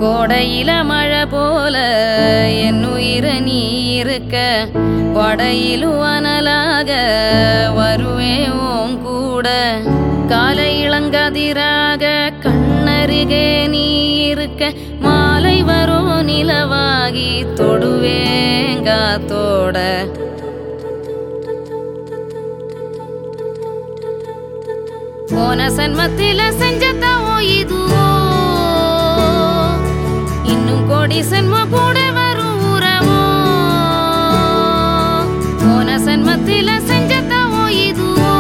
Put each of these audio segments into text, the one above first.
கோடையில மழை போல என் உயிர நீ இருக்க படையிலும் அனலாக வருவே உன் கூட காலை இளங்கதிராக கண்ணருகே நீ இருக்க மாலை வரும் நிலவாகி தொடுவேங்காத்தோட போன சன்மத்தில செஞ்ச தவோ இதுவோ இன்னும் கோடி சன்ம கூட வரும் உறவோ போன சன்மத்தில செஞ்ச தவோ இதுவோ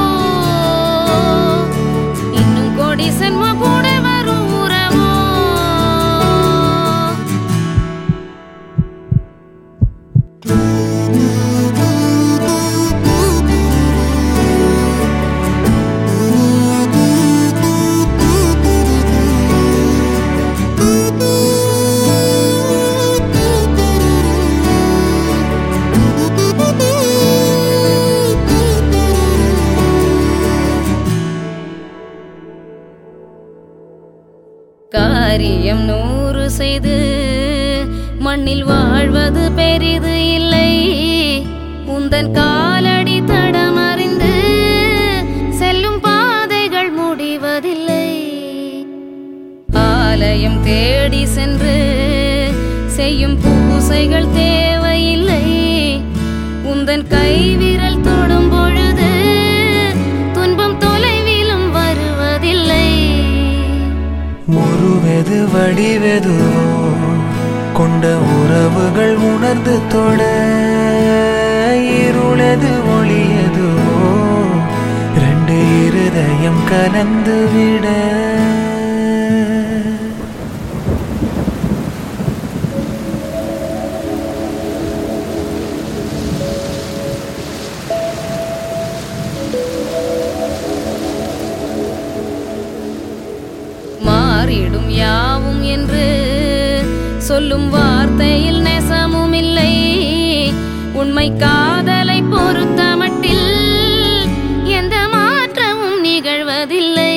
இன்னும் கோடி சன்ம கூட வரும் உறவோ காரியம் நூறு செய்து மண்ணில் வாழ்வது பெரிது இல்லை உந்தன் காலடி தடமறிந்து செல்லும் பாதைகள் முடிவதில்லை ஆலயம் தேடி சென்று செய்யும் பூசைகள் தேவையில்லை உந்தன் கைவிரல் தொடும் பொழுது துன்பம் தொலைவிலும் வருவதில்லை உருவெது வடிவெதுவோ கொண்ட உறவுகள் உணர்ந்து தொட இருளது ஒளியதுவோ ரெண்டு இருதயம் கலந்து விட மாறிடும் யாவும் என்று சொல்லும் வார்த்தையில் நெசமும் இல்லை உண்மை காதலை பொறுத்த மட்டில் எந்த மாற்றமும் நிகழ்வதில்லை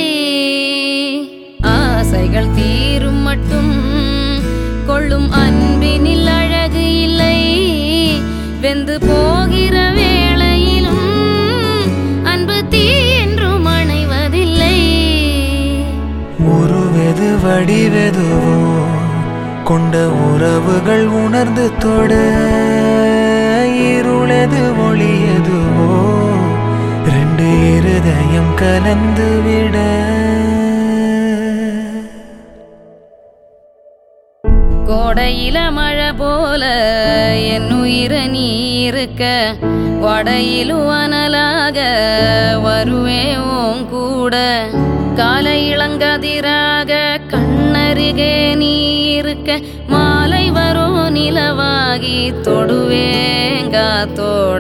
ஆசைகள் தீரும் மட்டும் கொள்ளும் அன்பினில் அழகு இல்லை வெந்து போகிற வேளையிலும் அன்பு தீ என்றும் அணைவதில்லை உருவெது வடிவெதுவோ கொண்ட உறவுகள் உணர்ந்து தொட இருளது ஒளியதுவோ ரெண்டு இருதயம் கலந்து விட கோடையில மழை போல என் உயிர நீ இருக்க வடையிலும் அனலாக வருவே உன் கூட காலை இளங்கதிராக கண்ணருகே நீ இருக்க மாலை வரும் நிலவாகி தொடுவேங்காத்தோட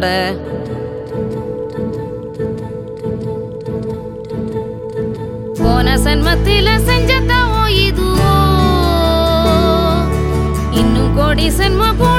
போன சன்மத்தில செஞ்ச தவோ இதுவோ இன்னும் கோடி சன்ம கூட